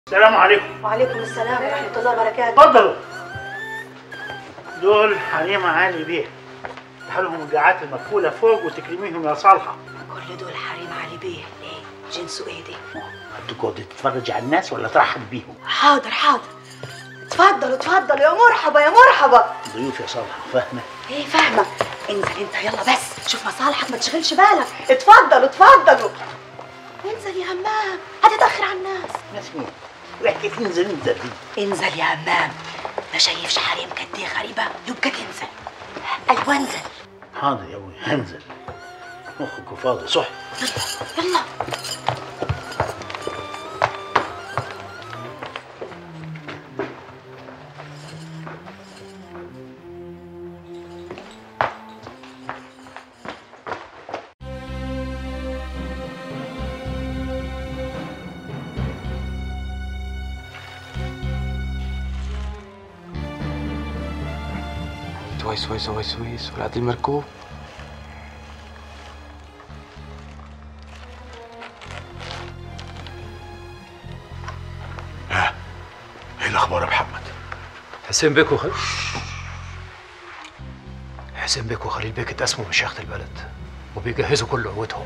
السلام عليكم وعليكم السلام ورحمة الله وبركاته اتفضلوا دول حريم علي بيه تحلهم القاعات المقفولة فوق وتكرميهم يا صالحة كل دول حريم علي بيه ايه جنسه ايه دي هتقعد تتفرج على الناس ولا ترحب بيهم حاضر حاضر اتفضلوا اتفضلوا يا مرحبا يا مرحبا ضيوف يا صالحة فاهمة ايه فاهمة انزل انت يلا بس شوف مصالحك ما تشغلش بالك اتفضلوا اتفضلوا انزل يا همام هتتأخر على الناس ناس مين وحكي تنزل انزل دي انزل يا همام ما شايفش حريم قد ايه غريبة يبقى تنزل ايوه انزل حاضر يا ابوي هنزل مخك فاضي صح يلا سويس سويس سويس سويس ولاد المركوب ايه الاخبار يا محمد حسين بيك وخل... حسين بيك وخليل بيك اتقسموا مشيخة البلد وبيجهزوا كل قوتهم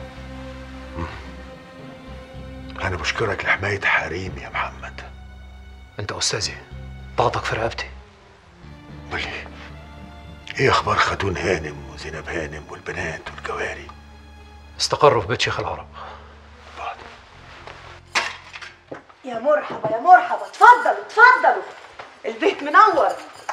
انا بشكرك لحمايه حريم يا محمد انت استاذي ضغطك في رقبتي قول لي ايه اخبار خاتون هانم وزينب هانم والبنات والجواري استقروا في بيت شيخ العرب بعد يا مرحبا يا مرحبا اتفضلوا اتفضلوا البيت منور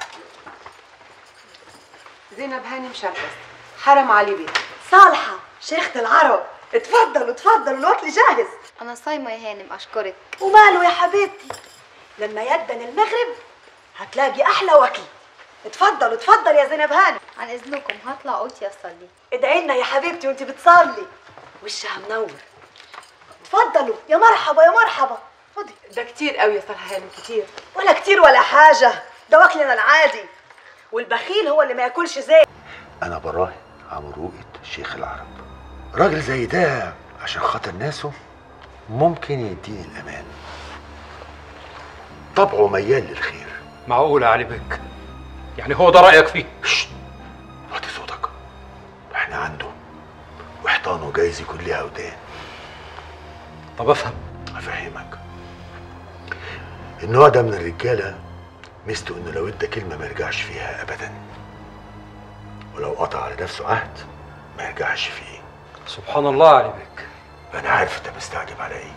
زينب هانم شربس حرم علي بيه صالحة شيخة العرب اتفضلوا اتفضلوا الوكل جاهز أنا صايمة يا هانم أشكرك وماله يا حبيبتي لما يدن المغرب هتلاقي احلى وكل اتفضلوا اتفضل يا زينب هانم عن إذنكم هطلع أوضتي أصلي ادعي لنا يا حبيبتي وانت بتصلي وشها منور اتفضلوا يا مرحبا يا مرحبا خدي ده كتير قوي يا صالحه هانم كتير ولا كتير ولا حاجة ده واكلنا العادي والبخيل هو اللي ما ياكلش زي انا براهن على مروءه شيخ العرب راجل زي ده عشان خاطر ناسه ممكن يديني الامان طبعه ميال للخير معقول يا علي بيك يعني هو ده رأيك فيه شت وطي صوتك احنا عنده وحيطانه جايز يكون ليها ودان طب افهم افهمك النوع ده من الرجاله ميزته انه لو ادى كلمه ما يرجعش فيها ابدا ولو قطع على نفسه عهد ما يرجعش فيه سبحان الله يا علي بيك انا عارف انت مستعجب على ايه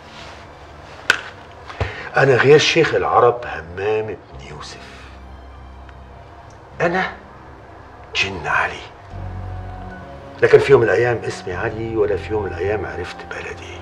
انا غير شيخ العرب همام بن يوسف انا جن علي لكن في يوم من الايام اسمي علي ولا في يوم من الايام عرفت بلدي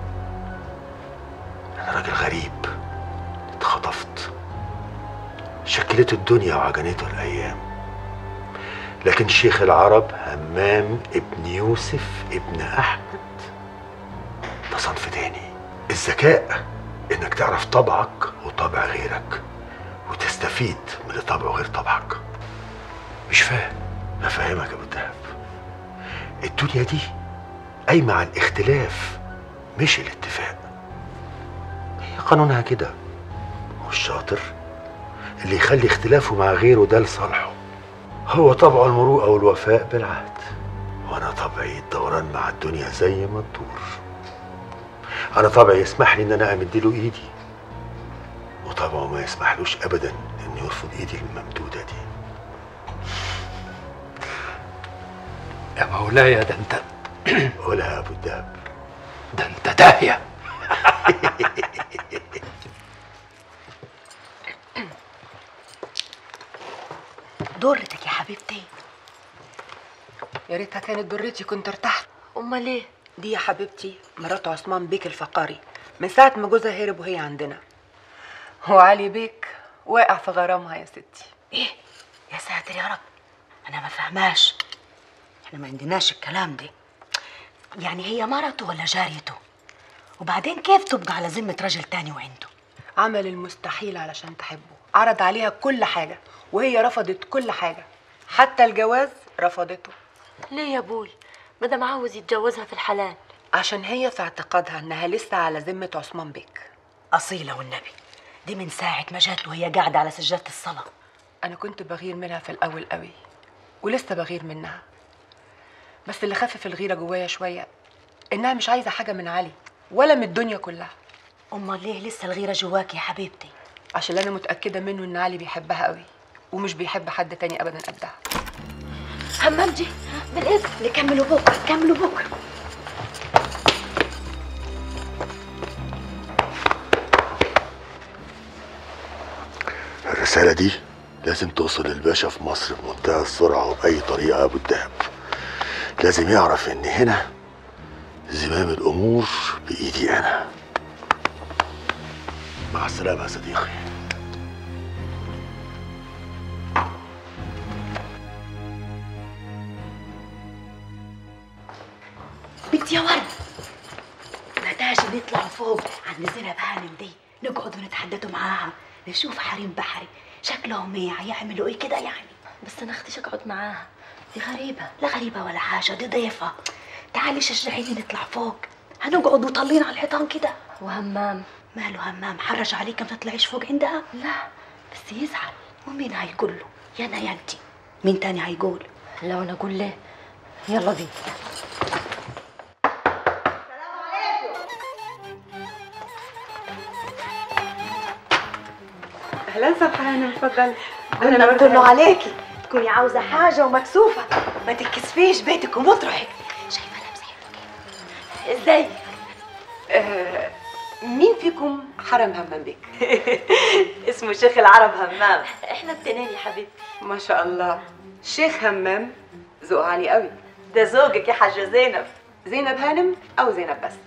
انا راجل غريب اتخطفت شكلته الدنيا وعجنته الايام لكن شيخ العرب همام ابن يوسف ابن احمد ده صنف تاني الذكاء انك تعرف طبعك وطبع غيرك وتستفيد من اللي طبعه غير طبعك مش فاهم افهمك يا ابو الدهب الدنيا دي قايمه على الاختلاف مش الاتفاق هي قانونها كده والشاطر اللي يخلي اختلافه مع غيره ده لصالحه هو طبعه المروءه والوفاء بالعهد وانا طبعي الدوران مع الدنيا زي ما تدور انا طبعي يسمح لي ان انا امد له ايدي وطبعه ما يسمحلوش ابدا انه يرفض ايدي الممدوده دي يا مولاي ده انت قولها يا ابو الدهب ده انت داهية ضرتك يا حبيبتي يا ريتها كانت ضرتي كنت ارتحت امال ايه دي يا حبيبتي مرات عثمان بيك الفقاري من ساعه ما جوزها هرب وهي عندنا وعلي بيك واقع في غرامها يا ستي ايه يا ساتر يا رب انا ما فهماش احنا ما عندناش الكلام ده يعني هي مرته ولا جاريته وبعدين كيف تبقى على ذمة راجل تاني وعنده عمل المستحيل علشان تحبه عرض عليها كل حاجه وهي رفضت كل حاجه حتى الجواز رفضته ليه يا ابوي مادام عاوز يتجوزها في الحلال عشان هي في اعتقادها انها لسه على ذمه عثمان بيك أصيلة والنبي دي من ساعة ما جات وهي قاعدة على سجادة الصلاة انا كنت بغير منها في الاول قوي ولسه بغير منها بس اللي خفف الغيره جوايا شويه انها مش عايزه حاجه من علي ولا من الدنيا كلها أمال ليه لسه الغيرة جواكي يا حبيبتي عشان انا متاكده منه ان علي بيحبها قوي ومش بيحب حد تاني ابدا قدها همام دي بالإذن نكملوا بكرة نكملوا بكرة الرسالة دي لازم توصل للباشا في مصر بمنتهى السرعة وبأي طريقة يا أبو الدهب لازم يعرف إن هنا زمام الأمور بإيدي أنا مع السلامة يا صديقي بنتي يا ورد ما تاجي نطلعوا فوق عند زينب هانم دي نقعدوا نتحدثوا معاها نشوف حريم بحري شكلهم ايه هيعملوا ايه كده يعني بس انا اختي اقعد معاها دي غريبه لا غريبة ولا حاجة دي ضيفة تعالي شجعيني نطلع فوق هنقعد وطلين على الحيطان كده وهمام ماله همام حرج عليك ما تطلعيش فوق عندها لا بس يزعل ومين هيقول له يا انا يا انتي مين تاني هيقول لو انا اقول ليه يلا بينا اهلا سبحان اتفضلي قلنا نطلوا عليكي تكوني عاوزة حاجة ومكسوفة ما تتكسفيش بيتك ومطرحك شايفة لابسة ازاي آه مين فيكم حرم همام بيك اسمه شيخ العرب همام احنا التنين يا حبيبتي ما شاء الله شيخ همام ذوق عالي قوي ده زوجك يا حاجة زينب زينب هانم او زينب بس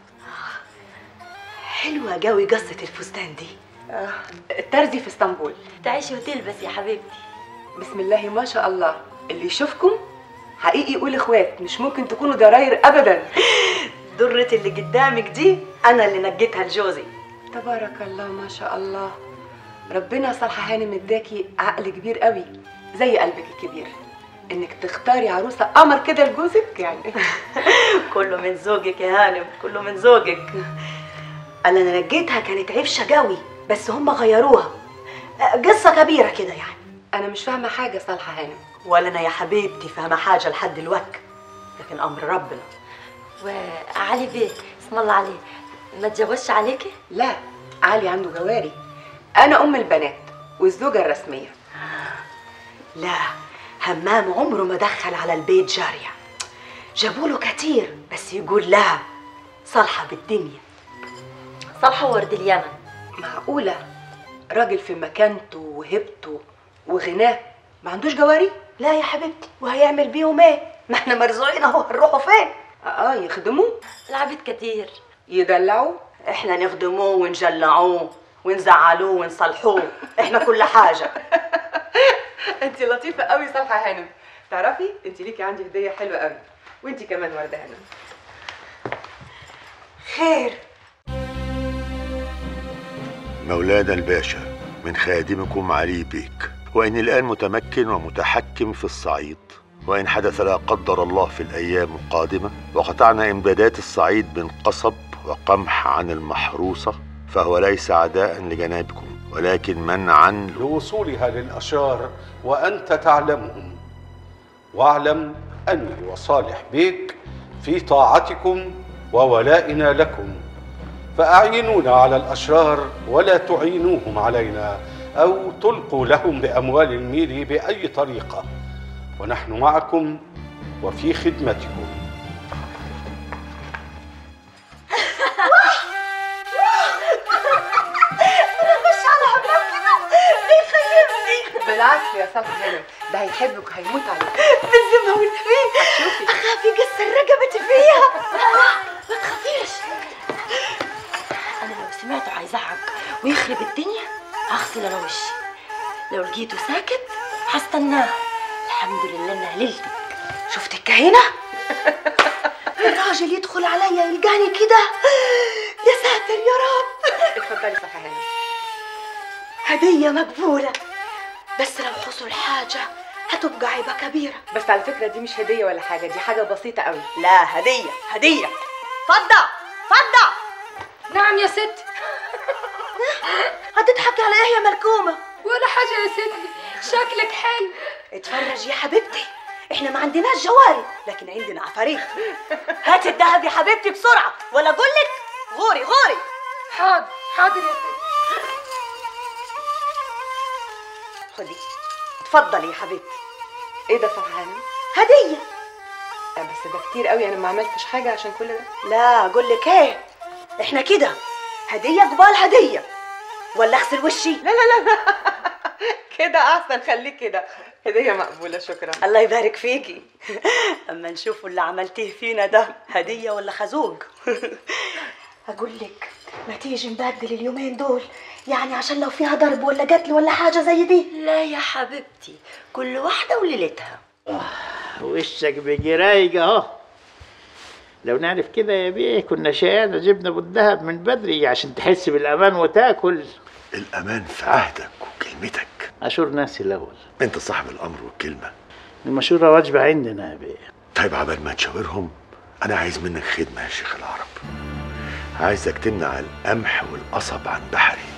حلوة قوي قصة الفستان دي آه الترزي في اسطنبول تعيشي وتلبس يا حبيبتي بسم الله ما شاء الله اللي يشوفكم حقيقي يقول اخوات مش ممكن تكونوا ضراير ابدا درة اللي قدامك دي أنا اللي نجيتها لجوزي تبارك الله ما شاء الله ربنا صالحة هانم اداكي عقل كبير قوي زي قلبك الكبير انك تختاري عروسه قمر كده لجوزك يعني كله من زوجك يا هانم كله من زوجك انا اللي نجيتها كانت عفشه قوي بس هم غيروها قصه كبيره كده يعني انا مش فاهمه حاجه صالحه هانم ولا انا يا حبيبتي فاهمه حاجه لحد الوك لكن امر ربنا وعلي بيه اسم الله عليه ما اتجوزش عليكي لا علي عنده جواري انا ام البنات والزوجه الرسميه لا همام عمره ما دخل على البيت جاريه جابوا له كتير بس يقول لا صالحه بالدنيا صالحه ورد اليمن معقوله راجل في مكانته وهبته وغناه ما عندوش جواري لا يا حبيبتي وهيعمل بيهم ايه ما احنا مرزوقين اهو هنروحوا فين اه يخدموه العبيد كتير يدلعوا احنا نخدموه ونجلعوه ونزعلوه ونصلحوه احنا كل حاجه انت لطيفه قوي صالحه هانم تعرفي انت ليكي عندي هديه حلوه قوي وانت كمان ورده هانم خير مولانا الباشا من خادمكم علي بيك وإن الآن متمكن ومتحكم في الصعيد وإن حدث لا قدر الله في الأيام القادمة وقطعنا إمدادات الصعيد من قصب وقمح عن المحروسة فهو ليس عداء لجنابكم ولكن منعا لوصولها للأشجار وأنت تعلمهم واعلم أني وصالح بيك في طاعتكم وولائنا لكم فأعينونا على الأشرار ولا تعينوهم علينا أو تلقوا لهم بأموال الميل بأي طريقة ونحن معكم وفي خدمتكم بالعكس يا صالحه هانم ده هيحبك وهيموت عليك بالذمه والنبي هتشوفي اخاف يكسر رقبتي فيها ما تخافيش انا لو سمعته هيزعق ويخرب الدنيا هغسل انا وشي لو لقيته ساكت هستناه الحمد لله انها ليلتك شفت الكهنه الراجل يدخل عليا يلقاني كده يا ساتر يا رب اتفضلي صالحه هانم هديه مقبوله بس لو حصل حاجه هتبقى عيبه كبيره بس على فكره دي مش هديه ولا حاجه دي حاجه بسيطه قوي لا هديه هديه فضه فضه نعم يا ست هتضحكي على ايه يا ملكومه ولا حاجة يا ستي شكلك حلو اتفرج يا حبيبتي احنا ما عندناش جواري لكن عندنا عفاريت هاتي الذهب يا حبيبتي بسرعه ولا اقول لك غوري غوري حاضر حاضر يا ستي خدي اتفضلي يا حبيبتي ايه ده فرحانه هديه آه، بس ده كتير قوي انا ما عملتش حاجه عشان كل ده لا اقول لك ايه احنا كده هديه قبال هديه ولا اغسل وشي لا لا لا لا كده احسن خليك كده هديه مقبوله شكرا الله يبارك فيكي اما نشوفوا اللي عملتيه فينا ده هديه ولا خازوق اقول لك ما تيجي نبدل اليومين دول يعني عشان لو فيها ضرب ولا قتل ولا حاجه زي دي لا يا حبيبتي كل واحدة وليلتها وشك بيجي رايق اهو لو نعرف كده يا بيه كنا شقانا جبنا بالذهب من بدري عشان تحس بالامان وتاكل الامان في عهدك وكلمتك اشور ناسي الاول انت صاحب الامر والكلمه المشوره واجبه عندنا يا بيه طيب عبال ما تشاورهم انا عايز منك خدمه يا شيخ العرب عايزك تمنع القمح والقصب عن بحري